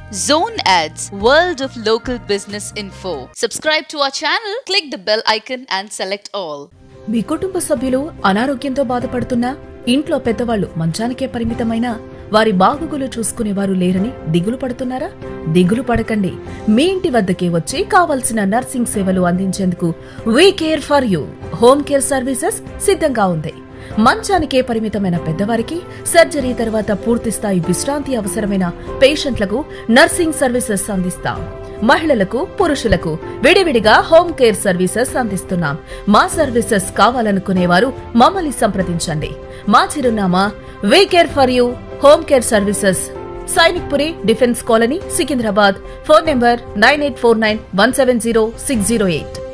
Zone Ads, World of Local Business Info. Subscribe to our channel, click the bell icon and select all. మీ కుటుంబ సభ్యులు అనారోగ్యంతో బాధపడుతున్నా ఇంట్లో పెద్దవాళ్లు మంచానికే పరిమితమైన వారి బాగుగులు చూసుకునేవారు లేరని దిగులు పడుతున్నారా దిగులు పడకండి మీ ఇంటి వద్దకే వచ్చి కావలసిన నర్సింగ్ సేవలు అందించేందుకు we care for you home care services సిద్ధంగా ఉంది మంచానికే పరిమితమైన పెద్దవారికి సర్జరీ తర్వాత పూర్తిస్థాయి విశ్రాంతి అవసరమైన పేషెంట్లకు నర్సింగ్ సర్వీసెస్ అందిస్తాం మహిళలకు పురుషులకు విడివిడిగా హోమ్ కేర్ సర్వీసెస్ అందిస్తున్నాం మా సర్వీసెస్ కావాలనుకునేవారు మమ్మల్ని సంప్రదించండి మా చిరునామా we care for you home care services Sainikpuri defence colony Secunderabad phone number nine eight four nine one seven zero six zero eight